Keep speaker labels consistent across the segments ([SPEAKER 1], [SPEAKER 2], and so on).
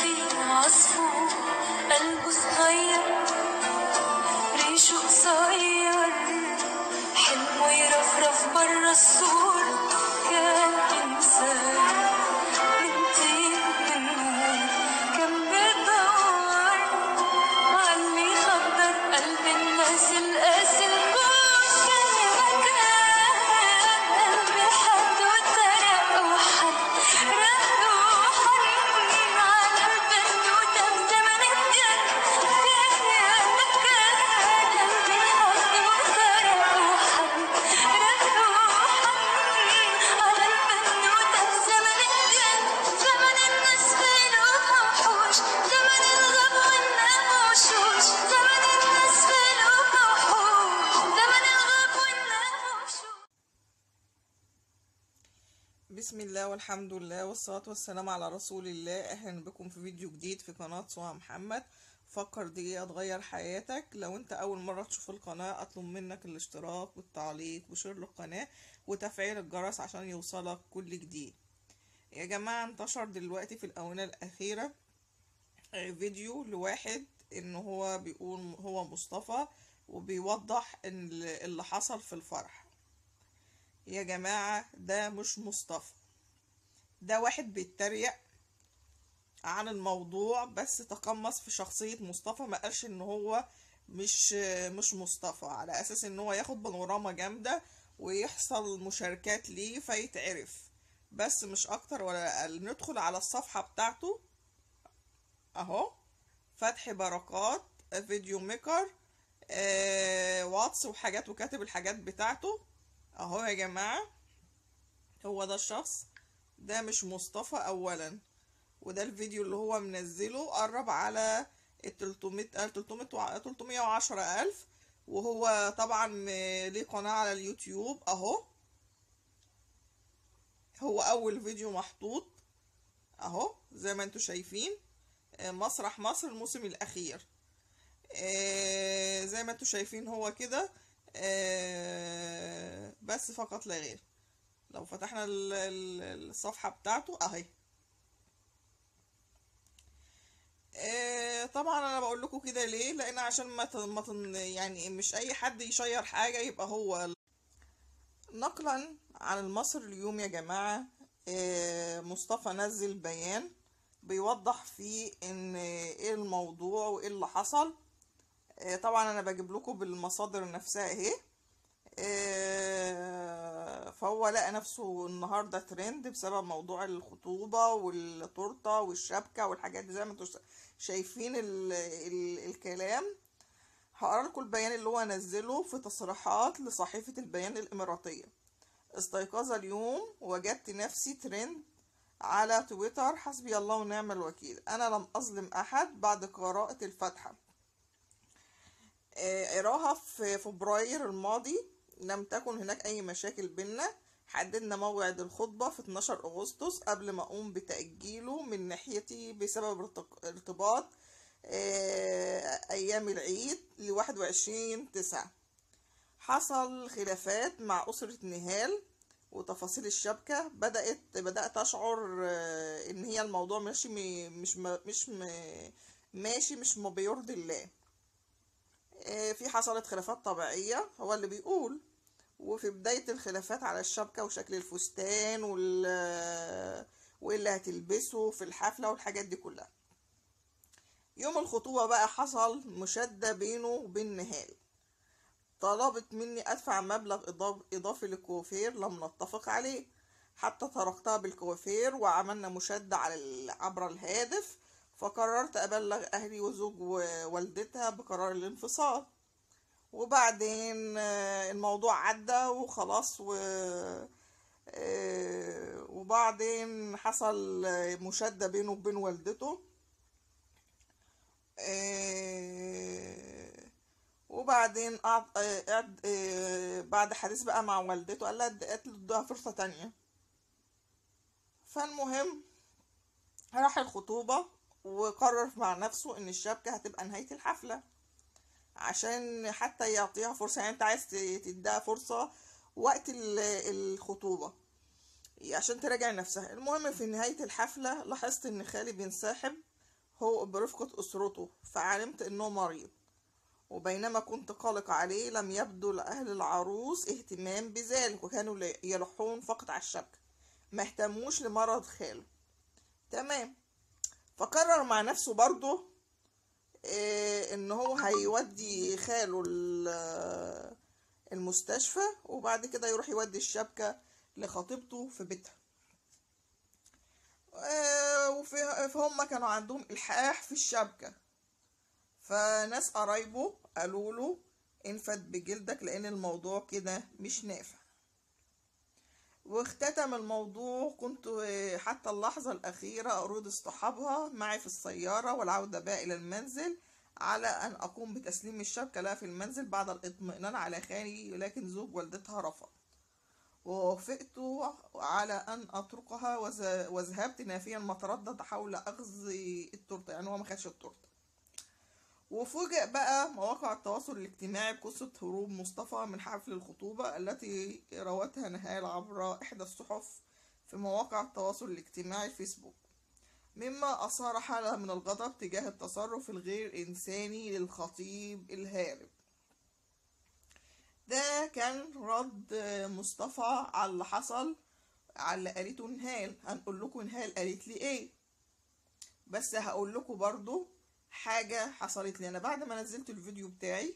[SPEAKER 1] زي عصفور قلبه صغير ريشه قصير حلمه يرفرف برا السور كان إنسان من طين من نور كان بيدور عاللي يخبر قلب الناس القاسي الكون كان مكان قلبي حد وترق وحد رق وحن على البنوتة بزمن الجد كان يا مكان قلبي حد وترق وحن رق وحن على البنوتة بزمن الجد زمن الناس فيلوها وحوش زمن الغب والناموشوش زمن الناس فيلوها وحوش زمن الغب والناموشوش
[SPEAKER 2] بسم الله والحمد لله والصلاة والسلام على رسول الله اهلا بكم في فيديو جديد في قناة سوها محمد فكر دقيقة تغير حياتك لو انت اول مرة تشوف القناة اطلب منك الاشتراك والتعليق وشير للقناة وتفعيل الجرس عشان يوصلك كل جديد يا جماعة انتشر دلوقتي في الاونة الاخيرة آه، فيديو لواحد ان هو بيقول هو مصطفى وبيوضح ان اللي حصل في الفرح يا جماعة ده مش مصطفى ده واحد بيتريق عن الموضوع بس تقمص في شخصية مصطفى ما قالش ان هو مش مش مصطفى على اساس ان هو ياخد بانوراما جامدة ويحصل مشاركات ليه فيتعرف بس مش اكتر ولا اقل ندخل على الصفحة بتاعته اهو فتحي بركات فيديو ميكر آه واتس وحاجات وكاتب الحاجات بتاعته اهو يا جماعة هو ده الشخص ده مش مصطفى اولا وده الفيديو اللي هو منزله قرب على ال 300 ال 300 وع- 310 الف وهو طبعا م- ليه قناة على اليوتيوب اهو هو اول فيديو محطوط اهو زي ما انتوا شايفين آه، مسرح مصر الموسم الاخير آه، زي ما انتوا شايفين هو كده آه، بس فقط لا غير لو فتحنا ال- ال- الصفحة بتاعته اهي آه، طبعا انا بقول لكم كده ليه لان عشان ما ت- ما تن- يعني مش اي حد يشير حاجة يبقى هو ال- نقلا عن المصري اليوم يا جماعة آه، مصطفى نزل بيان بيوضح فيه ان ايه الموضوع وايه اللي حصل آه، طبعا انا بجيب لكم بالمصادر نفسها اهي آه، فهو لقى نفسه النهارده ترند بسبب موضوع الخطوبة والتورتة والشبكة والحاجات دي زي ما انتوا شايفين ال ال الكلام هقرا لكم البيان اللي هو نزله في تصريحات لصحيفة البيان الإماراتية استيقظ اليوم وجدت نفسي ترند على تويتر حسبي الله ونعم الوكيل أنا لم أظلم أحد بعد قراءة الفاتحة آه، قراها في فبراير الماضي لم تكن هناك أي مشاكل بينا حددنا موعد الخطبة في 12 أغسطس قبل ما أقوم بتأجيله من ناحيتي بسبب ارتق- ارتباط آه، أيام العيد لواحد وعشرين تسعة حصل خلافات مع أسرة نهال وتفاصيل الشبكة بدأت بدأت أشعر آه، إن هي الموضوع ماشي م- مش م- مش م- ماشي مش ما بيرضي الله آه، في حصلت خلافات طبيعية هو اللي بيقول وفي بداية الخلافات على الشبكة وشكل الفستان وال وايه اللي هتلبسه في الحفلة والحاجات دي كلها يوم الخطوبة بقى حصل مشادة بينه وبين نهال طلبت مني أدفع مبلغ إضاف- إضافي للكوافير لم نتفق عليه حتى تركتها بالكوافير وعملنا مشادة على ال- عبر الهاتف فقررت أبلغ أهلي وزوج ووالدتها بقرار الانفصال وبعدين آه، الموضوع عدى وخلاص و آه، وبعدين حصل آه، مشادة بينه وبين والدته آه، وبعدين أعط... آه، قعد آه، بعد حديث بقى مع والدته قال لها قالت له اديها فرصة تانية فالمهم راح الخطوبة وقرر مع نفسه ان الشبكة هتبقى نهاية الحفلة عشان حتى يعطيها فرصة يعني انت عايز ت- تديها فرصة وقت ال- الخطوبة عشان تراجع نفسها المهم في نهاية الحفلة لاحظت ان خالي بينسحب هو برفقة أسرته فعلمت إنه مريض وبينما كنت قلق عليه لم يبدو لأهل العروس اهتمام بذلك وكانوا لا- يلحون فقط على الشبكة ما اهتموش لمرض خاله تمام فقرر مع نفسه برضه إيه ان هو هيودي خاله ال- المستشفى وبعد كده يروح يودي الشبكة لخطيبته في بيتها آه، وفي فهم كانوا عندهم إلحاح في الشبكة فناس قرايبه قالوا له انفد بجلدك لأن الموضوع كده مش نافع واختتم الموضوع كنت آه، حتى اللحظة الأخيرة أريد اصطحابها معي في السيارة والعودة بها إلى المنزل على أن أقوم بتسليم الشبكة لها في المنزل بعد الاطمئنان على خالي لكن زوج والدتها رفض ووافقت على أن أتركها وز- وذهبت نافيا ما تردد حول أخذ التورتة يعني هو ما خدش التورتة وفوجئ بقى مواقع التواصل الاجتماعي بقصة هروب مصطفى من حفل الخطوبة التي روتها نهال عبر إحدى الصحف في مواقع التواصل الاجتماعي الفيسبوك مما أثار حالة من الغضب تجاه التصرف الغير إنساني للخطيب الهارب ده كان رد مصطفى على اللي حصل على اللي قالته نهال هنقول لكم نهال قالت لي ايه بس هقول لكم برضو حاجة حصلت لي انا بعد ما نزلت الفيديو بتاعي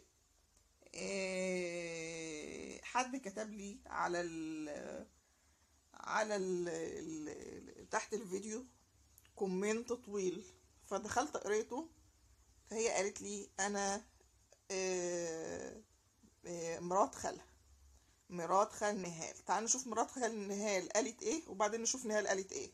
[SPEAKER 2] إيه، حد كتب لي على ال على ال ال تحت الفيديو كومنت طويل فدخلت قريته فهي قالت لي انا إيه، إيه، مرات خالها مرات خال نهال تعال نشوف مرات خال نهال قالت ايه وبعدين نشوف نهال قالت ايه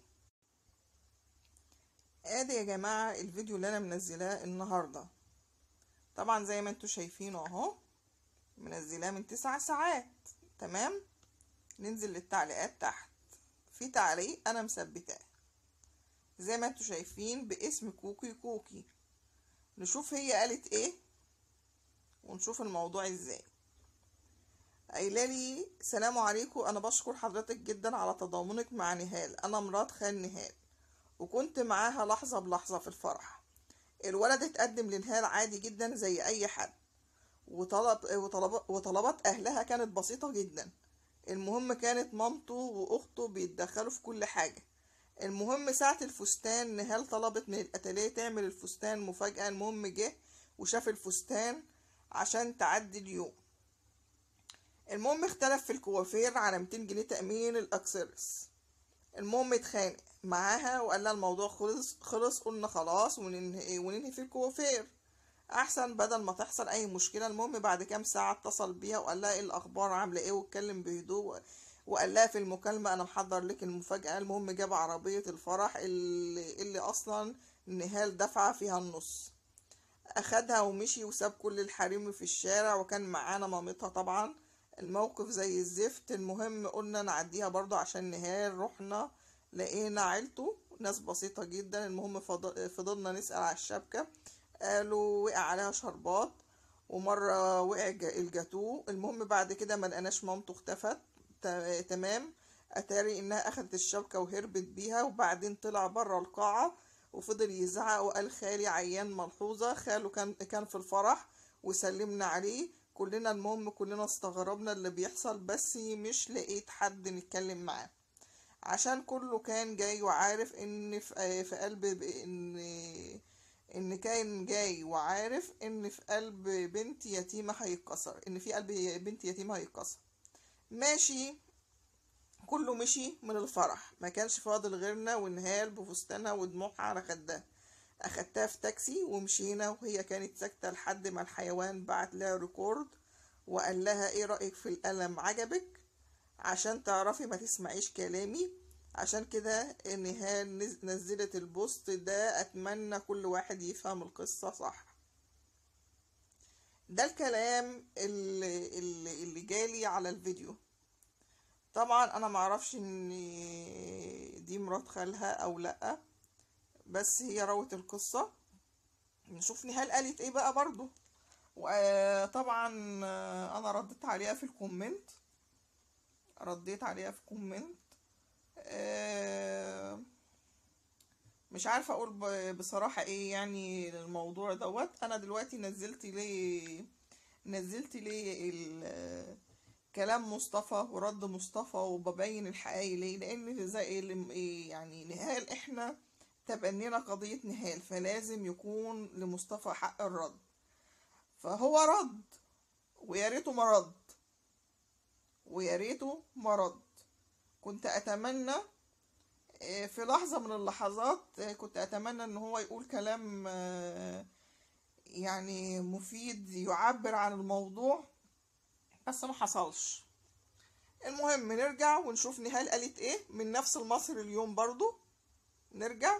[SPEAKER 2] ادي يا جماعة الفيديو اللي انا منزلاه النهاردة طبعا زي ما انتوا شايفينه اهو منزلاه من تسع ساعات تمام ننزل للتعليقات تحت في تعليق انا مثبتاه زي ما انتوا شايفين باسم كوكي كوكي نشوف هي قالت ايه ونشوف الموضوع ازاي قايله لي سلام عليكم انا بشكر حضرتك جدا على تضامنك مع نهال انا مرات خال نهال وكنت معاها لحظة بلحظة في الفرح الولد اتقدم لنهال عادي جدا زي اي حد وطلب وطلب وطلبات اهلها كانت بسيطة جدا المهم كانت مامته واخته بيتدخلوا في كل حاجة المهم ساعة الفستان نهال طلبت من الاتelier تعمل الفستان مفاجأة المهم جه وشاف الفستان عشان تعدي اليوم المهم اختلف في الكوافير على 200 جنيه تأمين الأكسرس المهم اتخانق معاها وقال لها الموضوع خلص خلص قلنا خلاص وننهي, وننهي في الكوافير احسن بدل ما تحصل اي مشكله المهم بعد كام ساعه اتصل بيها وقال لها ايه الاخبار عامله ايه واتكلم بهدوء وقال لها في المكالمه انا محضر لك المفاجاه المهم جاب عربيه الفرح اللي, اللي اصلا نهال دفعه فيها النص اخدها ومشي وساب كل الحريم في الشارع وكان معانا مامتها طبعا الموقف زي الزفت المهم قلنا نعديها برضو عشان نهال رحنا لقينا عيلته ناس بسيطة جدا المهم فض- فضلنا نسأل على الشبكة قالوا وقع عليها شربات ومرة وقع الج- الجاتوه المهم بعد كده ما لقيناش مامته اختفت ت- تمام اتاري انها اخدت الشبكة وهربت بيها وبعدين طلع بره القاعة وفضل يزعق وقال خالي عيان ملحوظة خاله كان كان في الفرح وسلمنا عليه كلنا المهم كلنا استغربنا اللي بيحصل بس مش لقيت حد نتكلم معاه عشان كله كان جاي وعارف ان في في قلب ان ان كان جاي وعارف ان في قلب بنت يتيمة هيتكسر ان في قلب بنت يتيمة هيتكسر ماشي كله مشي من الفرح ما كانش فاضل غيرنا ونهال بفستانها ودموعها على خدها اخدتها في تاكسي ومشينا وهي كانت ساكتة لحد ما الحيوان بعت لها ريكورد وقال لها ايه رأيك في القلم عجبك عشان تعرفي ما تسمعيش كلامي عشان كده نهال نز- نزلت البوست ده اتمنى كل واحد يفهم القصة صح ده الكلام اللي, اللي, اللي جالي على الفيديو طبعا انا معرفش ان دي مرات خالها او لا بس هي روت القصة نشوف نهال قالت ايه بقى برضو وطبعا انا رديت عليها في الكومنت رديت عليها في كومنت آه، مش عارفة اقول ب- بصراحة ايه يعني الموضوع دوت انا دلوقتي نزلت ليه نزلت ليه ال- كلام مصطفى ورد مصطفى وببين الحقيقة ليه لان زي ال- إيه يعني نهال احنا تبنينا قضية نهال فلازم يكون لمصطفى حق الرد فهو رد ويا ريته ما رد ويا ريته ما رد كنت اتمنى آه، في لحظة من اللحظات آه، كنت أتمنى إن هو يقول كلام آه، يعني مفيد يعبر عن الموضوع بس ما حصلش المهم نرجع ونشوف نهال قالت ايه من نفس المصري اليوم برضو نرجع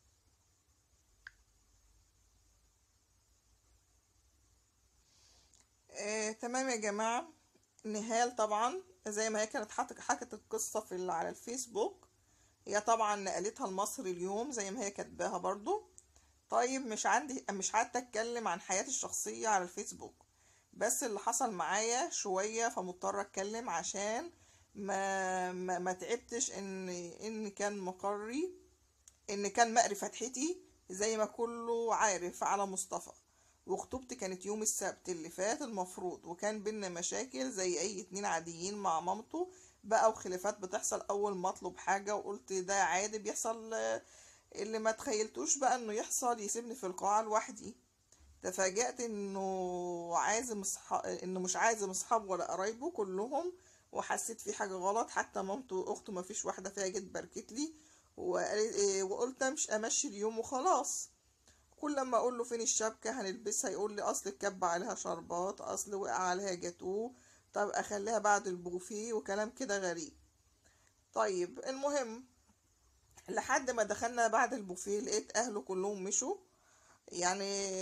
[SPEAKER 2] آه، تمام يا جماعة نهال طبعا زي ما هي كانت حط- حكت القصة في ال- على الفيسبوك هي طبعا نقلتها المصري اليوم زي ما هي كاتباها برضو طيب مش عندي مش قعدت اتكلم عن حياتي الشخصية على الفيسبوك بس اللي حصل معايا شوية فمضطر اتكلم عشان ما ما, ما تعبتش ان ان كان مقري ان كان مقري فتحتي زي ما كله عارف على مصطفى وخطوبتي كانت يوم السبت اللي فات المفروض وكان بينا مشاكل زي اي اتنين عاديين مع مامته بقى وخلافات بتحصل اول ما اطلب حاجة وقلت ده عادي بيحصل آه، اللي ما تخيلتوش بقى انه يحصل يسيبني في القاعة لوحدي تفاجأت انه عازم اصحاب انه مش عازم اصحابه ولا قرايبه كلهم وحسيت في حاجة غلط حتى مامته واخته ما فيش واحدة فيها جت باركت لي وقالت إيه وقلت امشي امشي اليوم وخلاص كل لما اقول له فين الشبكة هنلبسها يقول لي اصل الكب عليها شربات اصل وقع عليها جاتوه طب اخليها بعد البوفيه وكلام كده غريب طيب المهم لحد ما دخلنا بعد البوفيه لقيت اهله كلهم مشوا يعني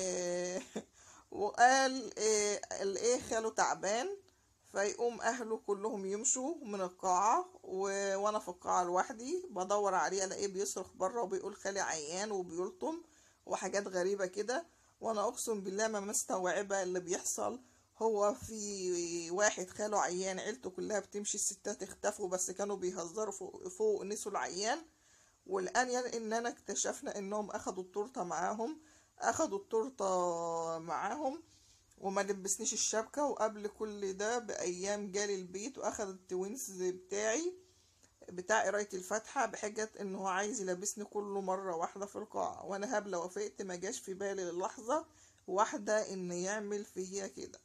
[SPEAKER 2] وقال إيه قال ايه خاله تعبان فيقوم اهله كلهم يمشوا من القاعة و... وانا في القاعة لوحدي بدور عليه الاقيه بيصرخ بره وبيقول خالي عيان وبيلطم وحاجات غريبة كده وانا اقسم بالله ما مستوعبة اللي بيحصل هو في واحد خاله عيان عيلته كلها بتمشي الستات اختفوا بس كانوا بيهزروا فوق, فوق نسوا العيان والآن يعني إننا اكتشفنا إنهم أخدوا التورتة معاهم أخدوا التورتة معاهم وما لبسنيش الشبكة وقبل كل ده بأيام جالي البيت وأخد التوينز بتاعي بتاع قراية الفاتحة بحجة إنه هو عايز يلبسني كله مرة واحدة في القاعة وأنا هبلة وافقت ما جاش في بالي لحظة واحدة إن يعمل فيا كده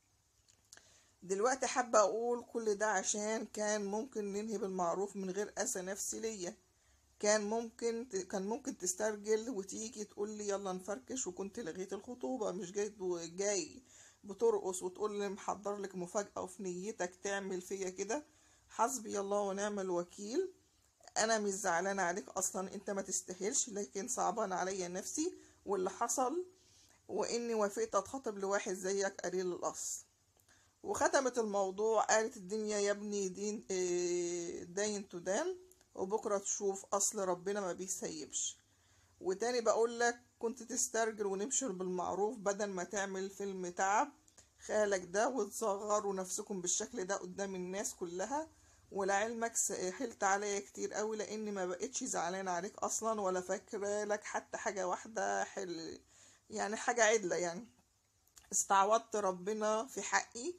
[SPEAKER 2] دلوقتي حابة أقول كل ده عشان كان ممكن ننهي بالمعروف من غير أذى نفسي ليا كان ممكن كان ممكن تسترجل وتيجي تقول لي يلا نفركش وكنت لغيت الخطوبة مش جاي جاي بترقص وتقول لي محضر لك مفاجأة وفي نيتك تعمل فيا كده حسبي الله ونعم الوكيل انا مش زعلانة عليك اصلا انت ما تستاهلش لكن صعبان عليا نفسي واللي حصل واني وافقت اتخطب لواحد زيك قليل الاصل وختمت الموضوع قالت الدنيا يا ابني دين إيه، داين تدان وبكرة تشوف أصل ربنا ما بيسيبش وتاني بقول لك كنت تسترجل ونمشي بالمعروف بدل ما تعمل فيلم تعب خالك ده وتصغروا نفسكم بالشكل ده قدام الناس كلها ولعلمك حلت عليا كتير قوي لاني ما بقتش زعلانه عليك اصلا ولا فاكره لك حتى حاجه واحده حل يعني حاجه عدله يعني استعوضت ربنا في حقي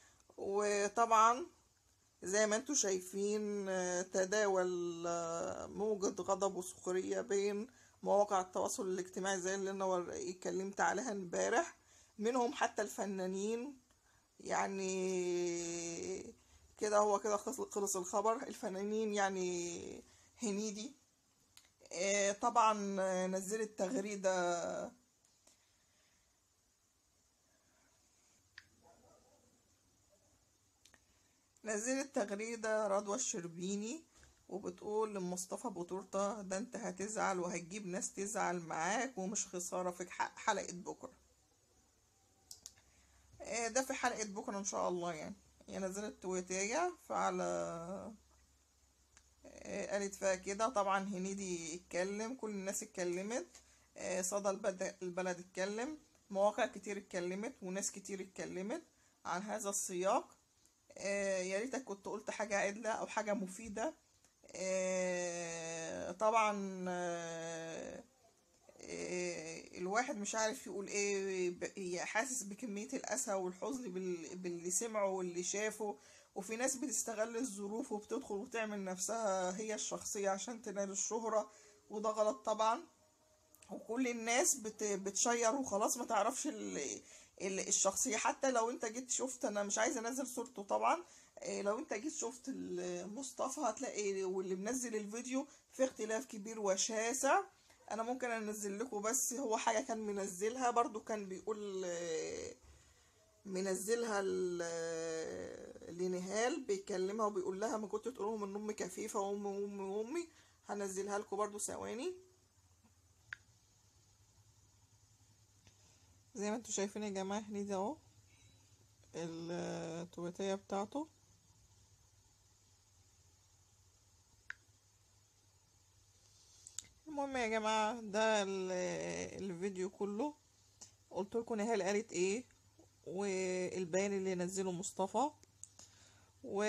[SPEAKER 2] وطبعا زي ما انتوا شايفين آه، تداول آه، موجة غضب وسخرية بين مواقع التواصل الاجتماعي زي اللي انا ور- اتكلمت عليها امبارح منهم حتى الفنانين يعني كده هو كده خلص خلص الخبر الفنانين يعني هنيدي آه، طبعا آه، نزلت تغريدة نزلت تغريدة رضوى الشربيني وبتقول لمصطفى بطورطة ده انت هتزعل وهتجيب ناس تزعل معاك ومش خسارة في ح- حلقة بكرة آه، ده في حلقة بكرة ان شاء الله يعني هي نزلت تويتاية فعلى آه، قالت فيها كده طبعا هنيدي اتكلم كل الناس اتكلمت آه، صدى البلد, البلد اتكلم مواقع كتير اتكلمت وناس كتير اتكلمت عن هذا السياق آه، يا ريتك كنت قلت حاجة عدلة أو حاجة مفيدة آه، طبعا آه، آه، الواحد مش عارف يقول ايه ب- حاسس بكمية الأسى والحزن بال- باللي سمعه واللي شافه وفي ناس بتستغل الظروف وبتدخل وتعمل نفسها هي الشخصية عشان تنال الشهرة وده غلط طبعا وكل الناس بت... بتشير وخلاص ما تعرفش ال... ال... الشخصية حتى لو انت جيت شفت انا مش عايزة انزل صورته طبعا إيه، لو انت جيت شفت ال- مصطفى هتلاقي واللي منزل الفيديو في اختلاف كبير وشاسع انا ممكن انزل لكم بس هو حاجة كان منزلها برضو كان بيقول آه، منزلها ل- لنهال بيكلمها وبيقول لها ما كنت تقول لهم ان امي كفيفة وامي وامي وامي هنزلها لكم برضو ثواني زي ما انتوا شايفين يا جماعة هنيدي اهو التوبتية بتاعته المهم يا جماعة ده ال- الفيديو كله قلت لكم نهال قالت ايه والبيان اللي نزله مصطفى و...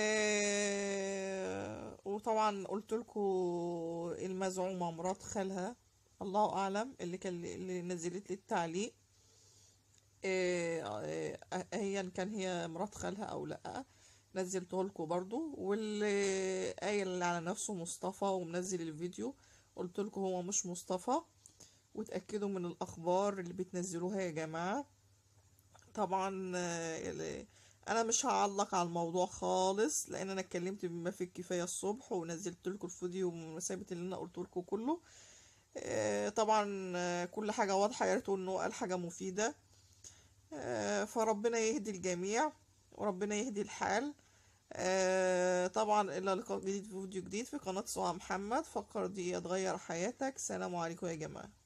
[SPEAKER 2] وطبعا قلت لكم المزعومة مرات خالها الله اعلم اللي كان اللي نزلت لي التعليق إيه إيه ايا كان هي مرات خالها او لا نزلته لكم برضو واللي قايل على نفسه مصطفى ومنزل الفيديو قلت لكم هو مش مصطفى وتأكدوا من الأخبار اللي بتنزلوها يا جماعة طبعا آه، ال- أنا مش هعلق على الموضوع خالص لأن أنا اتكلمت بما فيه الكفاية الصبح ونزلت لكم الفيديو بمثابة اللي أنا قلت لكم كله آه، طبعا آه، كل حاجة واضحة يا ريت إنه قال حاجة مفيدة آه، فربنا يهدي الجميع وربنا يهدي الحال آه، طبعا إلى لقاء جديد في فيديو جديد في قناة سواء محمد فكر دي تغير حياتك سلام عليكم يا جماعة